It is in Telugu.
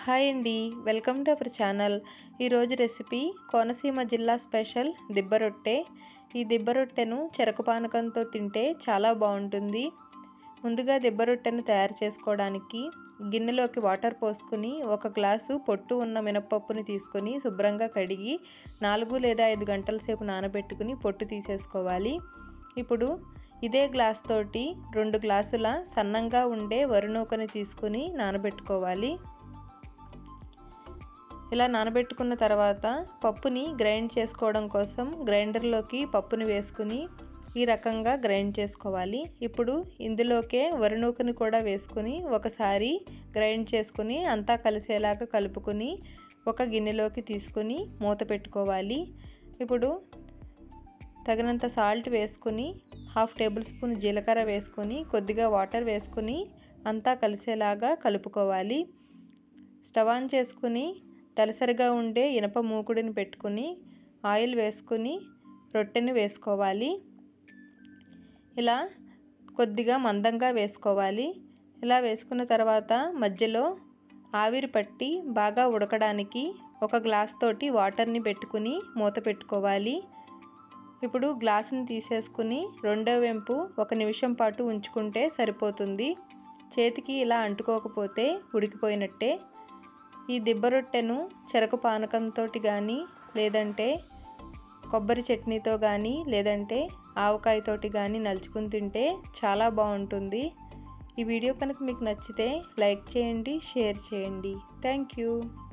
హాయ్ అండి వెల్కమ్ టు అవర్ ఛానల్ ఈరోజు రెసిపీ కోనసీమ జిల్లా స్పెషల్ దిబ్బ రొట్టె ఈ దిబ్బ రొట్టెను చెరకు పానకంతో తింటే చాలా బాగుంటుంది ముందుగా దిబ్బ రొట్టెను తయారు చేసుకోవడానికి గిన్నెలోకి వాటర్ పోసుకుని ఒక గ్లాసు పొట్టు ఉన్న మినపప్పుని తీసుకొని శుభ్రంగా కడిగి నాలుగు లేదా ఐదు గంటల సేపు నానబెట్టుకుని పొట్టు తీసేసుకోవాలి ఇప్పుడు ఇదే గ్లాస్ తోటి రెండు గ్లాసుల సన్నంగా ఉండే వరినూకని తీసుకుని నానబెట్టుకోవాలి ఇలా నానబెట్టుకున్న తర్వాత పప్పుని గ్రైండ్ చేసుకోవడం కోసం గ్రైండర్లోకి పప్పుని వేసుకుని ఈ రకంగా గ్రైండ్ చేసుకోవాలి ఇప్పుడు ఇందులోకే వరినూకని కూడా వేసుకుని ఒకసారి గ్రైండ్ చేసుకుని అంతా కలిసేలాగా కలుపుకొని ఒక గిన్నెలోకి తీసుకుని మూత పెట్టుకోవాలి ఇప్పుడు తగినంత సాల్ట్ వేసుకుని హాఫ్ టేబుల్ స్పూన్ జీలకర్ర వేసుకొని కొద్దిగా వాటర్ వేసుకుని అంతా కలిసేలాగా కలుపుకోవాలి స్టవ్ ఆన్ చేసుకుని తలసరిగా ఉండే ఇనప మూకుడిని పెట్టుకుని ఆయిల్ వేసుకుని రొట్టెని వేసుకోవాలి ఇలా కొద్దిగా మందంగా వేసుకోవాలి ఇలా వేసుకున్న తర్వాత మధ్యలో ఆవిరి పట్టి బాగా ఉడకడానికి ఒక గ్లాస్ తోటి వాటర్ని పెట్టుకుని మూత పెట్టుకోవాలి ఇప్పుడు గ్లాసుని తీసేసుకుని రెండో వెంపు ఒక నిమిషం పాటు ఉంచుకుంటే సరిపోతుంది చేతికి ఇలా అంటుకోకపోతే ఉడికిపోయినట్టే ఈ దిబ్బ రొట్టెను చెరకు పానకంతో కానీ లేదంటే కొబ్బరి చట్నీతో కానీ లేదంటే ఆవకాయతోటి కానీ నలుచుకుని తింటే చాలా బాగుంటుంది ఈ వీడియో కనుక మీకు నచ్చితే లైక్ చేయండి షేర్ చేయండి థ్యాంక్ యూ